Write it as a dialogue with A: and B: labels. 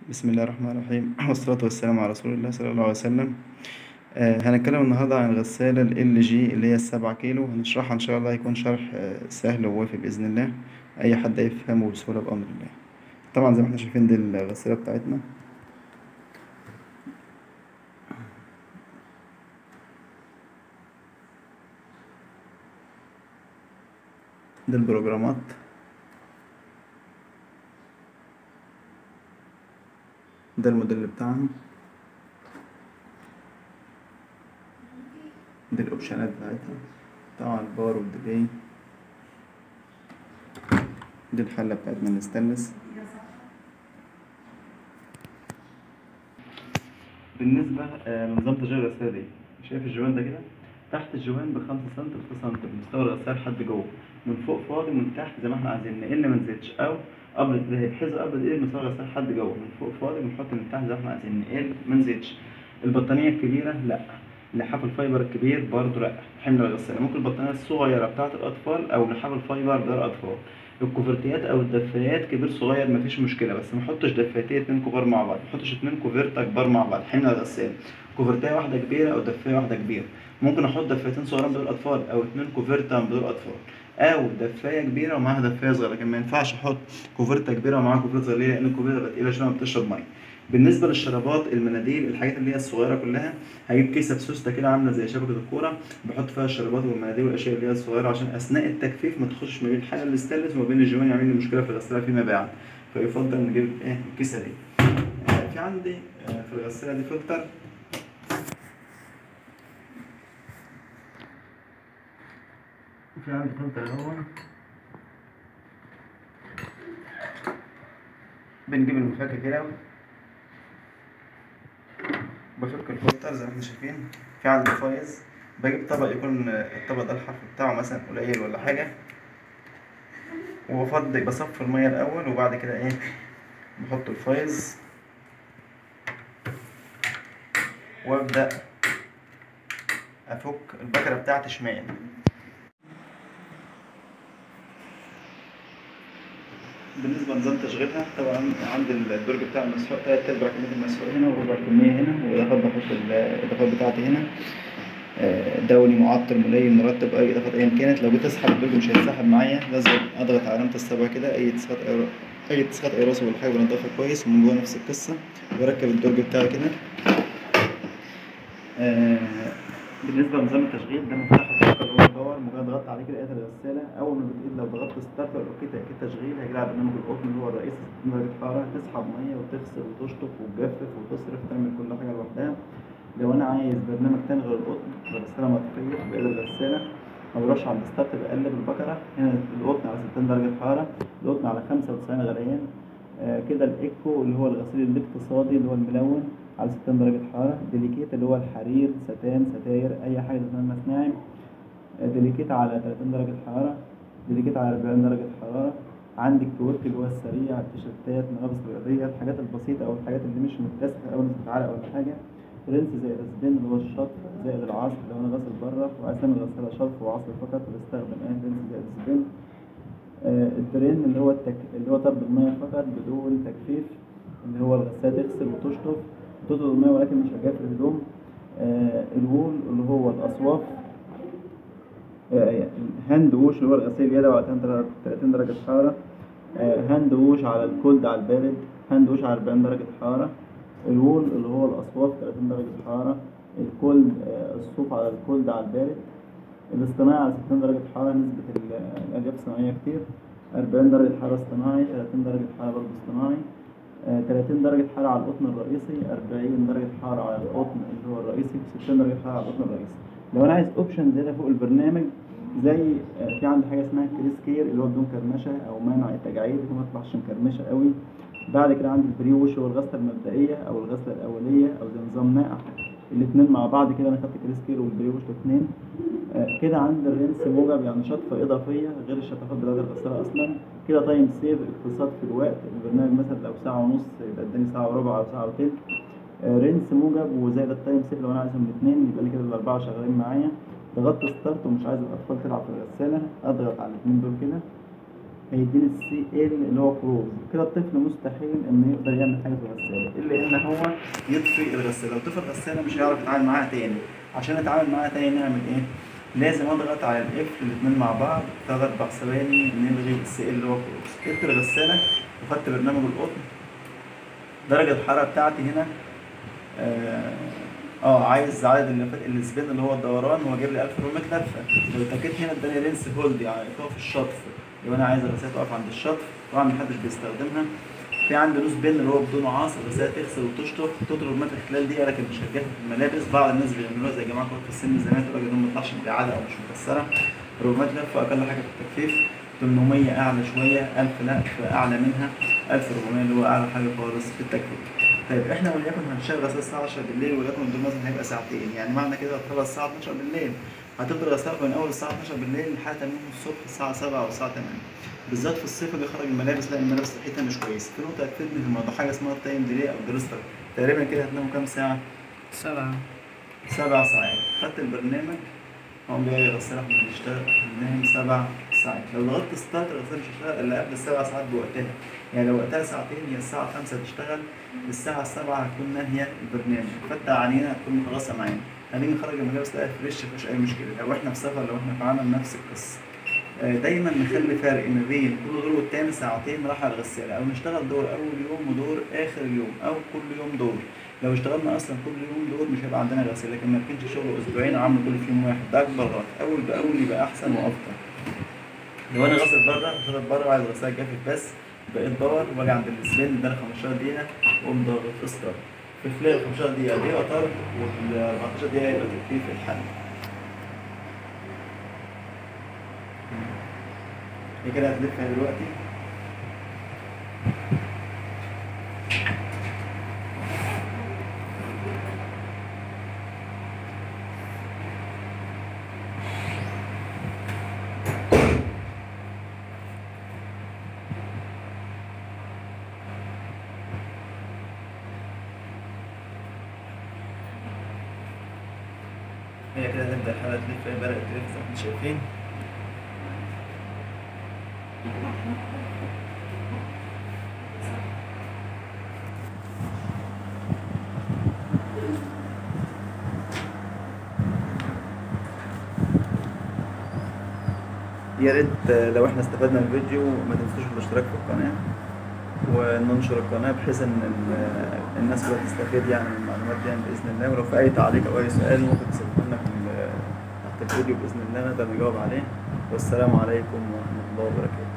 A: بسم الله الرحمن الرحيم والصلاة والسلام على رسول الله صلى الله عليه وسلم آه هنتكلم النهاردة عن الغسالة ال جي اللي هي السبعة كيلو هنشرحها إن شاء الله هيكون شرح آه سهل ووافي بإذن الله أي حد يفهمه بسهولة بأمر الله طبعا زي ما احنا شايفين دي الغسالة بتاعتنا دي البروجرامات ده الموديل بتاعها دي الاوبشنات بتاعتها طبعا الباور والديلي دي الحلة بتاعتنا الستانلس بالنسبة آه، لنظام تشغيل الغسالة دي شايف الجوان ده كده تحت الجوان بخمسة سنتي بستة سنتي مستوى الغسالة لحد جوه من فوق فاضي من تحت زي ما احنا عايزين نقل ما نزيدش او قبل ده بحيث قبل ايه مستوى الغسالة لحد جوه من فوق فاضي بنحط من تحت زي ما احنا عايزين نقل ما نزيدش البطانية الكبيرة لا لحاف الفايبر الكبير برضه لا حمل الغسالة ممكن البطانية الصغيرة بتاعة الأطفال أو لحاف الفايبر بتاع الأطفال الكوفرتيات أو الدفايات كبير صغير مفيش مشكلة بس محطش دفايتين اتنين كبار مع بعض محطش اتنين كوفرتا كبار مع بعض حمل الغسالة كوفرتاية واحدة كبيرة أو دفاية واحدة كبيرة ممكن أحط دفايتين صغيرين بدول أطفال أو اتنين كوفرتا بدول أطفال أو دفاية كبيرة ومعاها دفاية صغيرة لكن ما ينفعش أحط كوفرتا كبيرة ومعاها كوفرتا صغيرة ليه؟ لأن الكوفرتا بقت تقيلة شوية بتشرب مية بالنسبه للشرابات المناديل الحاجات اللي هي الصغيره كلها هجيب كيسه بسوسته كده عامله زي شبكه الكوره بحط فيها الشرابات والمناديل والاشياء اللي هي الصغيره عشان اثناء التجفيف ما تخشش ما بين الحاله الاستانلس وما بين الجوان يعمل لي مشكله في الغساله فيما بعد فيفضل نجيب ايه الكيسه دي آه، في عندي آه، في الغساله دي فلتر في عندي فلتر اهو بنجيب المفك كده بفك الفلتر زي ما احنا شايفين في عندي فايز بجيب طبق يكون الطبق ده الحرف بتاعه مثلا قليل ولا حاجة وبفضي بصفي المية الأول وبعد كده ايه بحط الفايز وابدأ أفك البكرة بتاعتي شمال بالنسبة لنظام تشغيلها طبعا عندي الدرج بتاع المسحوق تلات أرباع كمية المسحوق هنا وربع كمية هنا وإضافات بحط الإضافات بتاعتي هنا آه، دولي معطر ملين مرطب أي إضافات أيا كانت لو جيت أسحب الدرج مش هيتسحب معايا لازم أضغط على علامة السبعة كده أي اتساقات أي أي اتساقات أي راسه ولا حاجة بنضفها كويس ومن جوه نفس القصة وأركب الدرج بتاعي كده آه، بالنسبة لنظام التشغيل ده مفتاح الطاقة اللي هو الباور مجرد ضغطت عليه كده لقيت الغسالة أول ما بتقيد لو ضغطت ستارت ولا أوكي تأكيد تشغيل هيجي على برنامج القطن اللي هو الرئيسي 60 درجة حرارة تسحب مية وتغسل وتشطف وتجفف وتصرف تعمل كل حاجة لوحدها لو أنا عايز برنامج تاني غير القطن الغسالة مطفية بإيد الغسالة ما بروحش على الستارت بقلب البكرة هنا القطن على 60 درجة حرارة القطن على 95 غليان آه، كده الايكو اللي هو الغسيل الاقتصادي اللي هو الملون على 60 درجة حرارة ديليكيت اللي هو الحرير ستان ستاير أي حاجة ستان مصنعي آه، ديليكيت على 30 درجة حرارة ديليكيت على 40 درجة حرارة عندك كورك اللي هو السريع التيشيرتات ملابس رياضية الحاجات البسيطة أو الحاجات اللي مش متسخة أو نسبة عرق ولا حاجة رنس زائد السبين اللي هو الشطف زائد العصر لو أنا غاسل بره وعايز أعمل غسالة شطف وعصر فقط بستخدم إيه رنس زائد السبين آه، الدرين اللي هو التك... اللي هو طرد المية فقط بدون تجفيف اللي هو الغسالة تغسل وتشطف تطرد المية ولكن مش هتجفف الهدوم آه الوول اللي هو الأصواف آه هاند ووش اللي هو الغسيل اليدوي على 30 درجة حرارة آه هاند ووش على الكولد على البارد هاند ووش على 40 درجة حرارة الوول اللي هو الأصواف 30 درجة حرارة الكولد آه الصوف على الكولد على البارد الاصطناعي على 60 درجة حرارة نسبة ال- الألياف الصناعية كتير 40 درجة حرارة اصطناعي 30 درجة حرارة برضه اصطناعي آه، 30 درجة حرارة على القطن الرئيسي 40 درجة حرارة على القطن اللي هو الرئيسي 60 درجة حرارة على القطن الرئيسي لو أنا عايز أوبشن زيادة فوق البرنامج زي آه، في عندي حاجة اسمها كريس كير اللي هو بدون كرمشة أو مانع التجاعيد ما تطلعش مكرمشة قوي بعد كده عندي البري ووش هو الغسلة المبدئية أو الغسلة الأولية أو زي نظام ناقع الاتنين مع بعض كده أنا خدت كريس كير والبري ووش الاتنين آه، كده عند الرنس موجب يعني شطفة إضافية غير الشطفات بتاعت الغسالة أصلا كده تايم سيف اقتصاد في الوقت البرنامج مثلا لو ساعة ونص يبقى اداني ساعة وربع أو ساعة وتلت آه، رنس موجب وزائد التايم سيف لو أنا عايزهم الاتنين يبقى لي كده الأربعة شغالين معايا ضغطت ستارت ومش عايز الأطفال تلعب في الغسالة أضغط على الاتنين دول كده هيديني السي ال اللي هو كروز كده الطفل مستحيل انه يقدر يعمل حاجه في الغساله الا ان هو يطفي الغساله لو طفى الغساله مش هيعرف يتعامل معاها تاني عشان نتعامل معاها تاني نعمل ايه لازم اضغط على الاف الاثنين مع بعض ثلاث اربع ثواني نلغي السي ال اللي هو كروز جبت الغساله وخدت برنامج القطن درجه الحراره بتاعتي هنا اه, آه عايز عدد اللفات السبين اللي هو الدوران هو جايب لي 1400 لفه لو اتكيت هنا اداني رينس هولد يعني تقف الشطف يبقى انا عايز الغساله تقف عند الشطف طبعا محدش بيستخدمها في عندي لوس بين اللي هو بدون عصر الغساله تغسل وتشطف تضرب الماء في خلال دقيقه لكن مش هتجف في الملابس بعض الناس بيعملوها زي جماعه كبار في السن زمان تقول لك ما تطلعش مجعده او مش مكسره رومات لفه اقل حاجه في التجفيف 800 اعلى شويه 1000 لا اعلى منها 1400 اللي هو اعلى حاجه خالص في التجفيف طيب احنا وليكن هنشغل غساله الساعه 10 بالليل وليكن الدور مثلا هيبقى ساعتين يعني معنى كده هتخلص الساعه 12 بالليل هتفضل غسالة من اول الساعه 12 بالليل لحد تاني يوم الصبح الساعه 7 او الساعه 8 بالذات في الصيف اللي خرج الملابس لا الملابس ريحتها مش كويسه في نقطه هتفيدني في الموضوع حاجه اسمها التايم ديلي او دريستر تقريبا كده هتناموا كام ساعه؟
B: سبعة
A: سبع ساعات خدت البرنامج هو بيقعد يغسلك من يشتغل نام سبع ساعات لو ضغطت ستارت الغسالة مش هتشتغل الا قبل السبع ساعات بوقتها يعني لو وقتها ساعتين هي الساعة 5 هتشتغل الساعة 7 هتكون ناهية البرنامج فتح عينينا هتكون مخلصة معانا هنيجي نخرج الملابس تلاقيها فريش مفيش أي مشكلة لو احنا في سفر لو احنا في عمل نفس القصة دايما نخلي فرق ما بين كل دور والتاني ساعتين راحة على الغسالة أو نشتغل دور أول يوم ودور آخر اليوم أو كل يوم دور لو اشتغلنا أصلا كل يوم دور مش هيبقى عندنا غسالة لكن ما كانش شغل أسبوعين وعامل كل في يوم واحد ده أكبر غلط أول بأول يبقى أحسن وأفضل لو أنا غسل بره غسلت بره وعايز غسالة جافت بس بقيت دور واجي عند السبين اداني 15 دقيقة واقوم ضاغط ستارت في خلال ال 15 دقيقة دقيقة طرد وال 14 دقيقة يبقى تكفيف الحل. هي كده هتلفها دلوقتي هي كده هتبدأ الحلقة تلف هي بدأت تلف زي ما انتم شايفين يا ريت لو احنا استفدنا من الفيديو ما تنسوش الاشتراك في القناة وننشر القناة بحيث ان ال- الناس كلها تستفيد يعني من المعلومات دي يعني بإذن الله ولو في أي تعليق أو أي سؤال ممكن تسيبوه لنا في ال- تحت الفيديو بإذن الله نقدر نجاوب عليه والسلام عليكم ورحمة الله وبركاته